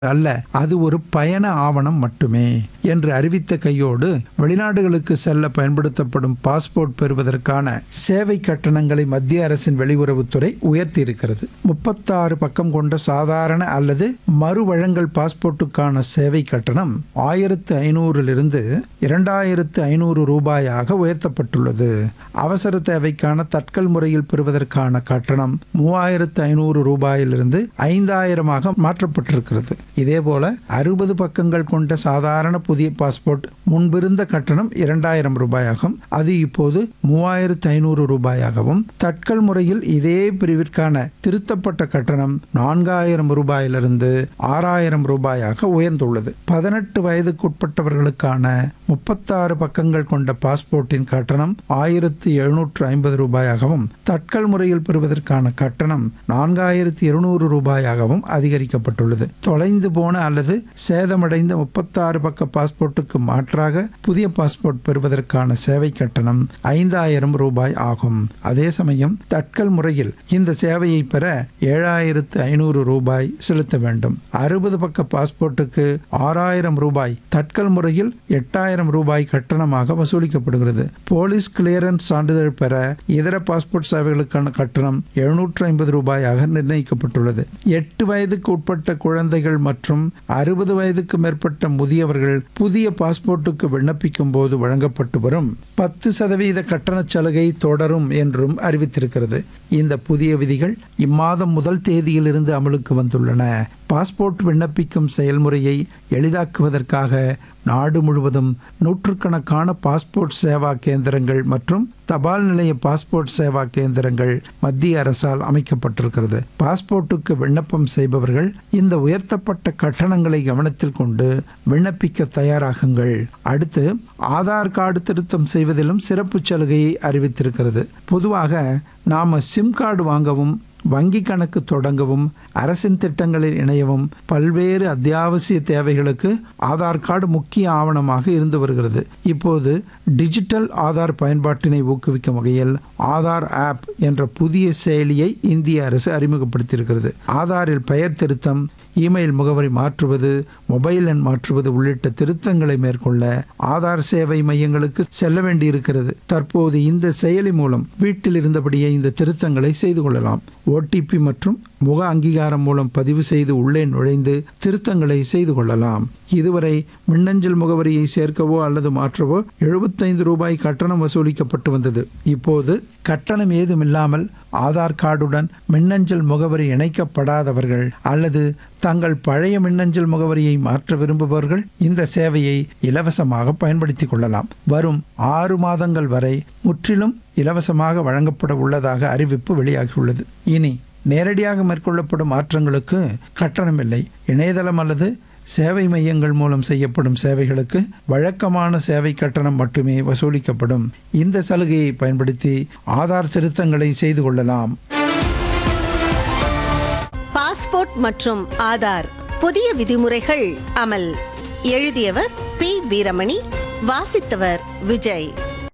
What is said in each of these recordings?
அல்ல அது ஒரு பயண ஆவணம் மட்டுமே என்று அறிவித்த கையோடு வெளிநாடுகளுக்கு செல்ல பயன்படுத்தப்படும் பாஸ்போர்ட் பெறுவதற்கான சேவை கட்டணங்களை மத்திய அரசின் வெளியுறவுத்துறை உயர்த்தியிருக்கிறது முப்பத்தாறு பக்கம் கொண்ட சாதாரண அல்லது மறுவழங்கல் பாஸ்போர்ட்டுக்கான சேவை கட்டணம் ஆயிரத்து ஐநூறிலிருந்து இரண்டாயிரத்து ஐநூறு ரூபாயாக உயர்த்தப்பட்டுள்ளது அவசர தேவைக்கான தட்கல் முறையில் பெறுவதற்கான கட்டணம் மூவாயிரத்து ஐநூறு ரூபாயிலிருந்து ஐந்தாயிரமாக மாற்றப்பட்டிருக்கிறது இதேபோல அறுபது பக்கங்கள் கொண்ட சாதாரண புதிய பாஸ்போர்ட் முன்பிருந்த கட்டணம் இரண்டாயிரம் ரூபாயாகும் அது இப்போது மூவாயிரத்து ஐநூறு ரூபாயாகவும் தட்கல் முறையில் இதே பிரிவிற்கான திருத்தப்பட்ட கட்டணம் நான்காயிரம் ரூபாயிலிருந்து ஆறாயிரம் ரூபாயாக உயர்ந்துள்ளது பதினெட்டு வயதுக்குட்பட்டவர்களுக்கான முப்பத்தாறு பக்கங்கள் கொண்ட பாஸ்போர்ட்டின் கட்டணம் ஆயிரத்து எழுநூற்று ஐம்பது ரூபாயாகவும் தட்கல் முறையில் பெறுவதற்கான கட்டணம் நான்காயிரத்து இருநூறு ரூபாயாகவும் அதிகரிக்கப்பட்டுள்ளது தொலைந்து போன அல்லது சேதமடைந்த முப்பத்தாறு பக்க பாஸ்போர்ட்டுக்கு மாற்றாக புதிய பாஸ்போர்ட் பெறுவதற்கான சேவை கட்டணம் ஐந்தாயிரம் ரூபாய் ஆகும் அதே சமயம் தட்கல் முறையில் இந்த சேவையை பெற ஏழாயிரத்து ஐநூறு ரூபாய் செலுத்த வேண்டும் அறுபது பக்க பாஸ்போர்ட்டுக்கு ஆறாயிரம் ரூபாய் தட்கல் முறையில் எட்டாயிரம் ரூபாய் கட்டணமாக வசூலிக்கப்படுகிறது போலீஸ் கிளியரன்ஸ் சான்றிதழ் பெற இதர பாஸ்போர்ட் சேவைகளுக்கான கட்டணம் எழுநூற்று ஐம்பது ரூபாயாக நிர்ணயிக்கப்பட்டுள்ளது எட்டு வயதுக்கு உட்பட்ட குழந்தைகள் மற்றும் அறுபது வயதுக்கு மேற்பட்ட முதியவர்கள் புதிய பாஸ்போர்ட்டுக்கு விண்ணப்பிக்கும் போது வழங்கப்பட்டு வரும் பத்து சதவீத கட்டணச் சலுகை தொடரும் என்றும் அறிவித்திருக்கிறது இந்த புதிய விதிகள் இம்மாதம் முதல் தேதியிலிருந்து அமலுக்கு வந்துள்ளன பாஸ்போர்ட் விண்ணப்பிக்கும் செயல்முறையை எளிதாக்குவதற்காக நாடு முழுவதும் நூற்றுக்கணக்கான பாஸ்போர்ட் சேவா கேந்திரங்கள் மற்றும் தபால் நிலைய பாஸ்போர்ட் சேவா கேந்திரங்கள் மத்திய அரசால் அமைக்கப்பட்டிருக்கிறது பாஸ்போர்ட்டுக்கு விண்ணப்பம் செய்பவர்கள் இந்த உயர்த்தப்பட்ட கட்டணங்களை கவனத்தில் கொண்டு விண்ணப்பிக்க தயாராகுங்கள் அடுத்து ஆதார் கார்டு திருத்தம் செய்வதிலும் சிறப்பு சலுகையை அறிவித்திருக்கிறது பொதுவாக நாம சிம் கார்டு வாங்கவும் வங்கி கணக்கு தொடங்கவும் அரசின் திட்டங்களில் இணையவும் பல்வேறு அத்தியாவசிய தேவைகளுக்கு ஆதார் கார்டு முக்கிய ஆவணமாக இருந்து வருகிறது இப்போது டிஜிட்டல் ஆதார் பயன்பாட்டினை ஊக்குவிக்கும் வகையில் ஆதார் ஆப் என்ற புதிய செயலியை இந்திய அரசு அறிமுகப்படுத்தியிருக்கிறது ஆதாரில் பெயர் திருத்தம் இமெயில் முகவரி மாற்றுவது மொபைல் எண் மாற்றுவது உள்ளிட்ட திருத்தங்களை மேற்கொள்ள ஆதார் சேவை மையங்களுக்கு செல்ல வேண்டியிருக்கிறது தற்போது இந்த செயலி மூலம் வீட்டில் இருந்தபடியே இந்த திருத்தங்களை செய்து கொள்ளலாம் ஓடிபி மற்றும் முக அங்கீகாரம் மூலம் பதிவு செய்து உள்ளே நுழைந்து திருத்தங்களை செய்து கொள்ளலாம் இதுவரை மின்னஞ்சல் முகவரியை சேர்க்கவோ அல்லது மாற்றவோ எழுபத்தைந்து ரூபாய் கட்டணம் வசூலிக்கப்பட்டு வந்தது இப்போது கட்டணம் ஏதுமில்லாமல் ஆதார் கார்டுடன் மின்னஞ்சல் முகவரி இணைக்கப்படாதவர்கள் அல்லது தங்கள் பழைய மின்னஞ்சல் முகவரியை மாற்ற விரும்புபவர்கள் இந்த சேவையை இலவசமாக பயன்படுத்திக் கொள்ளலாம் வரும் ஆறு மாதங்கள் வரை முற்றிலும் இலவசமாக வழங்கப்பட உள்ளதாக அறிவிப்பு வெளியாகியுள்ளது இனி நேரடியாக மேற்கொள்ளப்படும் மாற்றங்களுக்கு கட்டணமில்லை இணையதளம் அல்லது சேவை மையங்கள் மூலம் செய்யப்படும் சேவைகளுக்கு வழக்கமான சேவை கட்டணம் மட்டுமே வசூலிக்கப்படும் இந்த சலுகையை பயன்படுத்தி ஆதார் திருத்தங்களை செய்து கொள்ளலாம் பாஸ்போர்ட் மற்றும் ஆதார் புதிய விதிமுறைகள் அமல் எழுதியவர் பி வீரமணி வாசித்தவர் விஜய்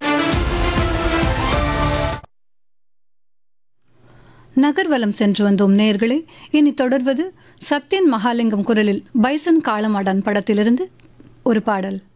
நகர்வலம் சென்று வந்தோம் நேர்களே இனி தொடர்வது சத்யன் மகாலிங்கம் குரலில் பைசன் காளமாடான் படத்திலிருந்து ஒரு பாடல்